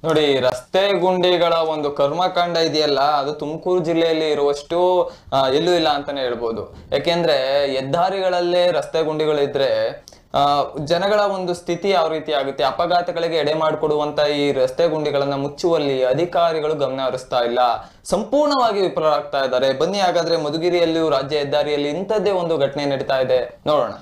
ನೋಡಿ ರಸ್ತೆ ಗುಂಡಿಗಳ ಒಂದು ಕರ್ಮಕಾಂಡ ಇದೆಯಲ್ಲ ಅದು ತುಮಕೂರು ಜಿಲ್ಲೆಯಲ್ಲಿ ಇರುವಷ್ಟು ಆ, ಎಲ್ಲೂ ಇಲ್ಲ ಅಂತಾನೆ ಹೇಳ್ಬೋದು ಯಾಕೆಂದ್ರೆ ಹೆದ್ದಾರಿಗಳಲ್ಲೇ ರಸ್ತೆ ಗುಂಡಿಗಳಿದ್ರೆ ಆ, ಜನಗಳ ಒಂದು ಸ್ಥಿತಿ ಯಾವ ರೀತಿ ಆಗುತ್ತೆ ಅಪಘಾತಗಳಿಗೆ ಎಡೆ ಮಾಡಿಕೊಡುವಂತ ಈ ರಸ್ತೆ ಗುಂಡಿಗಳನ್ನ ಮುಚ್ಚುವಲ್ಲಿ ಅಧಿಕಾರಿಗಳು ಗಮನ ಹರಿಸ್ತಾ ಇಲ್ಲ ಸಂಪೂರ್ಣವಾಗಿ ವಿಫಲರಾಗ್ತಾ ಇದ್ದಾರೆ ಬನ್ನಿ ಹಾಗಾದ್ರೆ ಮಧುಗಿರಿಯಲ್ಲಿಯೂ ರಾಜ್ಯ ಹೆದ್ದಾರಿಯಲ್ಲಿ ಇಂಥದ್ದೇ ಒಂದು ಘಟನೆ ನಡೀತಾ ಇದೆ ನೋಡೋಣ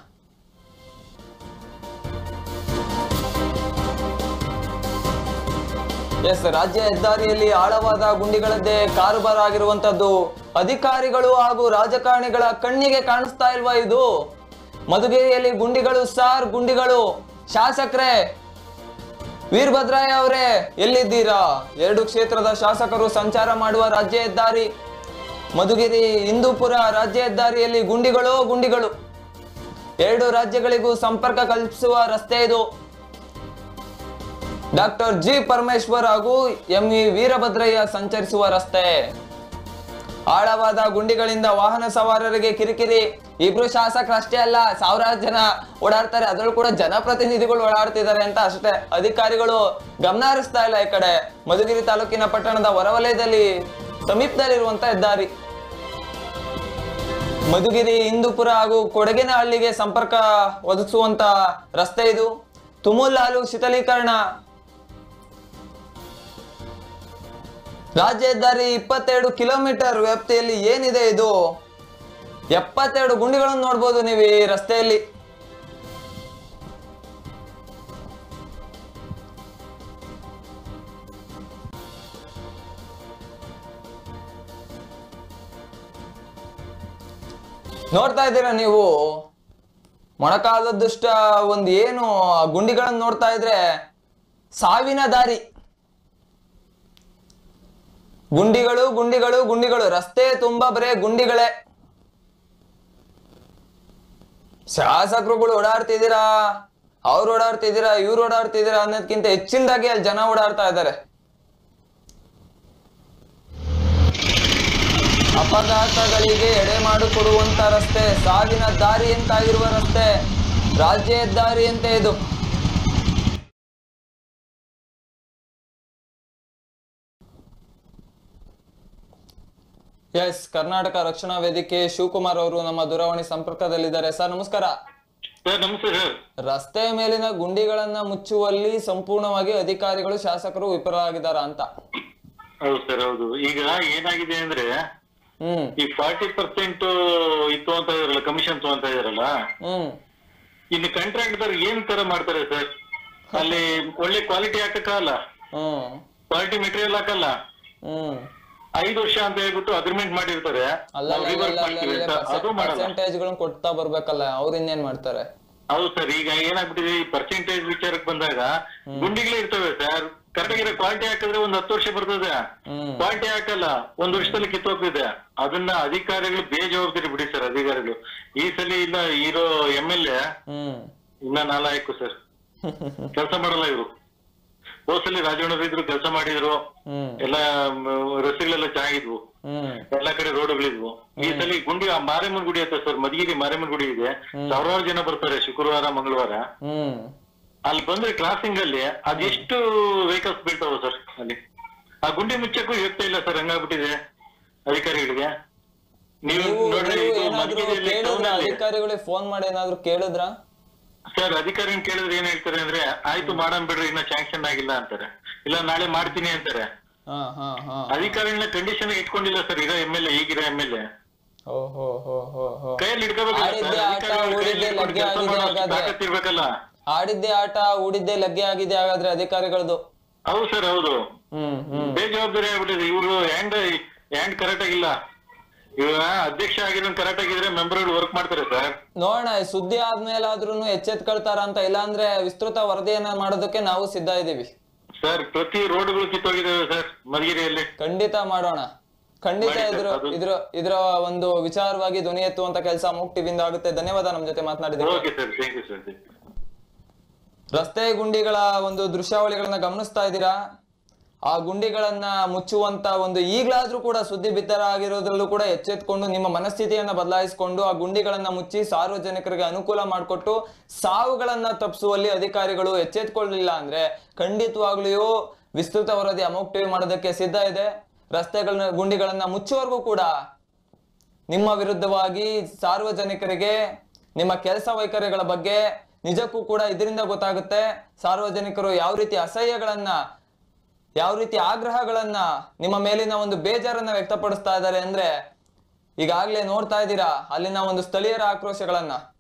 ಎಸ್ ರಾಜ್ಯ ಹೆದ್ದಾರಿಯಲ್ಲಿ ಆಳವಾದ ಗುಂಡಿಗಳದ್ದೇ ಕಾರುಬಾರ ಆಗಿರುವಂತದ್ದು ಅಧಿಕಾರಿಗಳು ಹಾಗೂ ರಾಜಕಾರಣಿಗಳ ಕಣ್ಣಿಗೆ ಕಾಣಿಸ್ತಾ ಇಲ್ವಾ ಇದು ಮಧುಗಿರಿಯಲ್ಲಿ ಗುಂಡಿಗಳು ಸಾರ್ ಗುಂಡಿಗಳು ಶಾಸಕರೇ ವೀರಭದ್ರಾಯ ಅವರೇ ಎಲ್ಲಿದ್ದೀರಾ ಎರಡು ಕ್ಷೇತ್ರದ ಶಾಸಕರು ಸಂಚಾರ ಮಾಡುವ ರಾಜ್ಯ ಹೆದ್ದಾರಿ ಮಧುಗಿರಿ ಹಿಂದೂಪುರ ರಾಜ್ಯ ಹೆದ್ದಾರಿಯಲ್ಲಿ ಗುಂಡಿಗಳು ಗುಂಡಿಗಳು ಎರಡು ರಾಜ್ಯಗಳಿಗೂ ಸಂಪರ್ಕ ಕಲ್ಪಿಸುವ ರಸ್ತೆ ಇದು ಡಾಕ್ಟರ್ ಜಿ ಪರಮೇಶ್ವರ್ ಹಾಗೂ ಎಂ ಇ ವೀರಭದ್ರಯ್ಯ ಸಂಚರಿಸುವ ರಸ್ತೆ ಆಳವಾದ ಗುಂಡಿಗಳಿಂದ ವಾಹನ ಸವಾರರಿಗೆ ಕಿರಿಕಿರಿ ಇಬ್ರು ಶಾಸಕರು ಅಷ್ಟೇ ಅಲ್ಲ ಸಾವಿರಾರು ಜನ ಓಡಾಡ್ತಾರೆ ಅದ್ರಲ್ಲೂ ಕೂಡ ಜನಪ್ರತಿನಿಧಿಗಳು ಓಡಾಡ್ತಿದ್ದಾರೆ ಅಂತ ಅಷ್ಟೇ ಅಧಿಕಾರಿಗಳು ಗಮನ ಹರಿಸ್ತಾ ಇಲ್ಲ ಈ ಕಡೆ ಮಧುಗಿರಿ ತಾಲೂಕಿನ ಪಟ್ಟಣದ ಹೊರವಲಯದಲ್ಲಿ ಸಮೀಪದಲ್ಲಿರುವಂತ ಹೆದ್ದಾರಿ ಮಧುಗಿರಿ ಹಿಂದೂಪುರ ಹಾಗೂ ಕೊಡಗಿನಹಳ್ಳಿಗೆ ಸಂಪರ್ಕ ಒದಗಿಸುವಂತ ರಸ್ತೆ ಇದು ತುಮುಲ್ ಹಾಲು ಶೀತಲೀಕರಣ ರಾಜ್ಯ ಹೆದ್ದಾರಿ ಇಪ್ಪತ್ತೆರಡು ಕಿಲೋಮೀಟರ್ ವ್ಯಾಪ್ತಿಯಲ್ಲಿ ಏನಿದೆ ಇದು ಎಪ್ಪತ್ತೆರಡು ಗುಂಡಿಗಳನ್ನು ನೋಡ್ಬೋದು ನೀವು ಈ ರಸ್ತೆಯಲ್ಲಿ ನೋಡ್ತಾ ಇದ್ದೀರಾ ನೀವು ಮೊಣಕಾಲದಷ್ಟ ಒಂದು ಏನು ಆ ಗುಂಡಿಗಳನ್ನು ನೋಡ್ತಾ ಇದ್ರೆ ಸಾವಿನ ದಾರಿ ಗುಂಡಿಗಳು ಗುಂಡಿಗಳು ಗುಂಡಿಗಳು ರಸ್ತೆ ತುಂಬಾ ಬರೇ ಗುಂಡಿಗಳೇ ಶಾಸಕರುಗಳು ಓಡಾಡ್ತಿದ್ದೀರಾ ಅವ್ರು ಓಡಾಡ್ತಿದ್ದೀರಾ ಇವ್ರು ಓಡಾಡ್ತಿದ್ದೀರಾ ಅನ್ನೋದಕ್ಕಿಂತ ಹೆಚ್ಚಿನದಾಗಿ ಅಲ್ಲಿ ಜನ ಓಡಾಡ್ತಾ ಇದ್ದಾರೆ ಅಪಘಾತಗಳಿಗೆ ಎಡೆ ಮಾಡಿಕೊಡುವಂತ ರಸ್ತೆ ಸಾವಿನ ದಾರಿ ಅಂತಾಗಿರುವ ರಸ್ತೆ ರಾಜ್ಯ ಹೆದ್ದಾರಿ ಅಂತ ಇದು ಎಸ್ ಕರ್ನಾಟಕ ರಕ್ಷಣಾ ವೇದಿಕೆ ಶಿವಕುಮಾರ್ ಅವರು ನಮ್ಮ ದೂರವಾಣಿ ಸಂಪರ್ಕದಲ್ಲಿದ್ದಾರೆ ಸರ್ ನಮಸ್ಕಾರ ಸರ್ ನಮಸ್ತೆ ಸರ್ ರಸ್ತೆ ಮೇಲಿನ ಗುಂಡಿಗಳನ್ನ ಮುಚ್ಚುವಲ್ಲಿ ಸಂಪೂರ್ಣವಾಗಿ ಅಧಿಕಾರಿಗಳು ಶಾಸಕರು ವಿಫಲರಾಗಿದ್ದಾರ ಅಂತ ಹೌದು ಸರ್ ಹೌದು ಈಗ ಏನಾಗಿದೆ ಅಂದ್ರೆ ಹ್ಮ್ ಈ ಫಾರ್ಟಿ ಪರ್ಸೆಂಟ್ ಇತ್ತು ಅಂತ ಇದಾರಲ್ಲ ಕಮಿಷನ್ ಅಂತ ಇದಾರಲ್ಲ ಹ್ಮ್ ಇನ್ನು ಕಾಂಟ್ರಾಕ್ಟರ್ ಏನ್ ತರ ಮಾಡ್ತಾರೆ ಸರ್ ಅಲ್ಲಿ ಒಳ್ಳೆ ಕ್ವಾಲಿಟಿ ಹಾಕಕ್ಕಲ್ಲ ಹ್ಮ್ ಕ್ವಾಲಿಟಿ ಮೆಟೀರಿಯಲ್ ಹಾಕಲ್ಲ ಹ್ಮ್ ಐದು ವರ್ಷ ಅಂತ ಹೇಳ್ಬಿಟ್ಟು ಅಗ್ರಿಮೆಂಟ್ ಮಾಡಿರ್ತಾರೆ ಅಲ್ಲ ನಾವು rework ಮಾಡ್ತೀವಿ ಅಂತ ಅದು ಮಾಡಲ್ಲ ಪರ್ಸೆಂಟೇಜ್ ಗಳನ್ನ ಕೊಡ್ತಾ ಬರ್ಬೇಕಲ್ಲ ಅವ್ರು ಇನ್ನೇನ್ ಮಾಡ್ತಾರೆ ಹೌದು ಸರ್ ಈಗ ಏನಾಗ್ಬಿಟ್ಟಿದೆ ಈ ಪರ್ಸೆಂಟೇಜ್ ವಿಚಾರಕ್ಕೆ ಬಂದಾಗ ಗುಂಡಿಗಳೇ ಇರ್ತವೆ ಸರ್ ಕರೆಕ್ಟ್ ಆಗಿರೋ ಕ್ವಾಲಿಟಿ ಹಾಕಿದ್ರೆ ಒಂದ್ ಹತ್ತು ವರ್ಷ ಬರ್ತದೆ ಹ್ಮ್ ಕ್ವಾಲಿಟಿ ಹಾಕಲ್ಲ ಒಂದ್ ವರ್ಷದಲ್ಲಿ ಕಿತ್ತೋಗ್ತಿದೆ ಅದನ್ನ ಅಧಿಕಾರಿಗಳು ಬೇಜವಾಬ್ದಾರಿ ಬಿಡಿ ಸರ್ ಅಧಿಕಾರಿಗಳು ಈ ಸಲ ಇಲ್ಲ ಇರೋ ಎಂ ಎಲ್ ಎ ಹ್ಮ್ ಇನ್ನ ನಾಲಾಯಕು ಸರ್ ಕೆಲಸ ಮಾಡಲ್ಲ ಇವರು ಹೋದ್ಸಲಿ ರಾಜವಣ್ಣರು ಇದ್ರು ಕೆಲಸ ಮಾಡಿದ್ರು ಹ್ಮ್ ಎಲ್ಲ ಮ್, ರಸ್ತೆಗಳೆಲ್ಲ ಚೆನ್ನಾಗಿದ್ವು ಹ್ಮ್ ಎಲ್ಲಾ ಕಡೆ ರೋಡ್ಗಳಿದ್ವು ಈ ಸಲ ಗುಂಡಿ ಆ ಮಾರೇಮನ್ ಗುಡಿ ಹತ್ರ ಸರ್ ಮಧುಗಿರಿ ಮಾರೇಮನ್ ಗುಡಿ ಇದೆ ಸಾವಿರಾರು ಜನ ಬರ್ತಾರೆ ಶುಕ್ರವಾರ ಮಂಗಳವಾರ ಹ್ಮ್ ಅಲ್ಲಿ ಬಂದ್ರೆ ಕ್ರಾಸಿಂಗ್ ಅಲ್ಲಿ ಅದೆಷ್ಟು ವೆಹಿಕಲ್ಸ್ ಬೀಳ್ತಾವ ಸರ್ ಅಲ್ಲಿ ಆ ಗುಂಡಿ ಮುಚ್ಚಕ್ಕೂ ಹೋಗ್ತಾ ಇಲ್ಲ ಸರ್ ಹಂಗಾಗ್ಬಿಟ್ಟಿದೆ ಅಧಿಕಾರಿಗಳಿಗೆ ನೀವು ನೀವು ನೋಡ್ರಿ ನೀವು ಇದು ಏನಾದ್ರು ಮಧುಗಿರಿಯಲ್ಲಿ ಕೇಳಿದ್ರ ಟೌನ್ ಅಲ್ಲಿ ಅಧಿಕಾರಿಗಳಿಗೆ ಫೋನ್ ಮಾಡಿ ಏನಾದ್ರು ಕೇಳಿದ್ರ ಸರ್ ಅಧಿಕಾರಿನ ಕೇಳಿದ್ರೆ ಏನ್ ಹೇಳ್ತಾರೆ ಅಂದ್ರೆ ಆಯ್ತು ಮಾಡಮ್ ಬಿಡ್ರಿ ಇನ್ನ ಸ್ಯಾಂಕ್ಷನ್ ಆಗಿಲ್ಲ ಅಂತಾರೆ ಇಲ್ಲ ನಾಳೆ ಮಾಡ್ತೀನಿ ಅಂತಾರೆ ಹಾ ಹಾ ಹಾ ಅಧಿಕಾರಿಗಳನ್ನ ಕಂಡೀಷನ್ ಇಟ್ಕೊಂಡಿಲ್ಲ ಸರ್ ಇರೋ ಎಂ ಎಲ್ ಎ ಈಗಿರೋ ಎಂ ಎಲ್ ಎ ಓ ಹೋ ಹೋ ಹೋ ಹೋ ಕೈಯಲ್ಲಿ ಇಟ್ಕೋಬೇಕಲ್ಲ ಆಡಿದ್ದೆ ಸರ್ ಆಟ, ಅಧಿಕಾರಿಗಳು ಕೈಯಲ್ಲಿ ಊರಿದ್ದೆ ಇಟ್ಕೊಂಡು ಲಗ್ಗೆ ಕೆಲಸ ಆಗಿದೆ ಮಾಡೋ ಹಾಗಾದ್ರೆ. ತಾಕತ್ತಿರ್ಬೇಕಲ್ಲ ಆಡಿದ್ದೆ ಆಟ ಹೂಡಿದ್ದೆ ಲಗ್ಗೆ ಆಗಿದೆ ಹಾಗಾದ್ರೆ ಅಧಿಕಾರಿಗಳದು ಹೌದು ಸರ್ ಹೌದು ಹ್ಮ್ ಹ್ಮ್ ಬೇಜವಾಬ್ದಾರಿ ಆಗ್ಬಿಟ್ಟಿದೆ ಇವರು ಹ್ಯಾಂಡ್ ಹ್ಯಾಂಡ್ ಕರೆಕ್ಟ್ ಆಗಿಲ್ಲ ಇವಾಗ ಅಧ್ಯಕ್ಷ ಆಗಿರೋ ಕರೆಕ್ಟ್ ಆಗಿದ್ರೆ ಮೆಂಬರ್ ವರ್ಕ್ ಮಾಡ್ತಾರೆ ಸರ್ ನೋಡೋಣ ಈ ಸುದ್ದಿ ಆದ್ಮೇಲಾದ್ರೂ ಎಚ್ಚೆತ್ಕೊಳ್ತಾರ ಅಂತ ಇಲ್ಲಾಂದ್ರೆ ವಿಸ್ತೃತ ವರದಿಯನ್ನ ಮಾಡೋದಕ್ಕೆ ನಾವು ಸಿದ್ಧ ಇದೀವಿ ಸರ್ ಪ್ರತಿ ರೋಡ್ಗಳು ಕಿತ್ತೋಗಿದ್ದಾವೆ ಸರ್ ಮಧುಗಿರಿಯಲ್ಲಿ ಖಂಡಿತ ಮಾಡೋಣ ಖಂಡಿತ ಮಾಡಿ ಸರ್, ಇದ್ರ ಅದು- ಇದ್ರ ಇದ್ರ ಒಂದು ವಿಚಾರವಾಗಿ ಧ್ವನಿ ಎತ್ತುವಂತ ಕೆಲಸ ಮೂಕ್ ಟಿವಿಯಿಂದ ಆಗುತ್ತೆ ಧನ್ಯವಾದ ನಮ್ ಜೊತೆ ಮಾತನಾಡಿದ್ರೆ okay sir thank you sir ರಸ್ತೆ ಗುಂಡಿಗಳ ಒಂದು ದೃಶ್ಯಾವಳಿಗಳನ್ನ ಗಮನಿಸ್ತಾ ಇದ್ದೀರಾ ಆ ಗುಂಡಿಗಳನ್ನ ಮುಚ್ಚುವಂತ ಒಂದು ಈಗಲಾದ್ರೂ ಕೂಡ ಸುದ್ದಿ ಬಿತ್ತರ ಆಗಿರೋದ್ರಲ್ಲೂ ಕೂಡ ಎಚ್ಚೆತ್ಕೊಂಡು ನಿಮ್ಮ ಮನಸ್ಥಿತಿಯನ್ನ ಬದಲಾಯಿಸಿಕೊಂಡು ಆ ಗುಂಡಿಗಳನ್ನ ಮುಚ್ಚಿ ಸಾರ್ವಜನಿಕರಿಗೆ ಅನುಕೂಲ ಮಾಡಿಕೊಟ್ಟು ಸಾವುಗಳನ್ನ ತಪ್ಪಿಸುವಲ್ಲಿ ಅಧಿಕಾರಿಗಳು ಎಚ್ಚೆತ್ಕೊಳ್ಳಿಲ್ಲ ಅಂದ್ರೆ ಖಂಡಿತವಾಗ್ಲೂ ವಿಸ್ತೃತ ವರದಿ ಅಮೋಕ್ ಟಿವಿ ಮಾಡೋದಕ್ಕೆ ಸಿದ್ಧ ಇದೆ ರಸ್ತೆಗಳನ್ನ ಗುಂಡಿಗಳನ್ನ ಮುಚ್ಚುವವರೆಗೂ ಕೂಡ ನಿಮ್ಮ ವಿರುದ್ಧವಾಗಿ ಸಾರ್ವಜನಿಕರಿಗೆ ನಿಮ್ಮ ಕೆಲಸ ವೈಖರಿಗಳ ಬಗ್ಗೆ ನಿಜಕ್ಕೂ ಕೂಡ ಇದರಿಂದ ಗೊತ್ತಾಗುತ್ತೆ ಸಾರ್ವಜನಿಕರು ಯಾವ ರೀತಿ ಅಸಹ್ಯಗಳನ್ನ ಯಾವ ರೀತಿ ಆಗ್ರಹಗಳನ್ನ ನಿಮ್ಮ ಮೇಲಿನ ಒಂದು ಬೇಜಾರನ್ನ ವ್ಯಕ್ತಪಡಿಸ್ತಾ ಇದ್ದಾರೆ ಅಂದ್ರೆ ಈಗಾಗ್ಲೇ ನೋಡ್ತಾ ಇದ್ದೀರಾ ಅಲ್ಲಿನ ಒಂದು ಸ್ಥಳೀಯರ ಆಕ್ರೋಶಗಳನ್ನ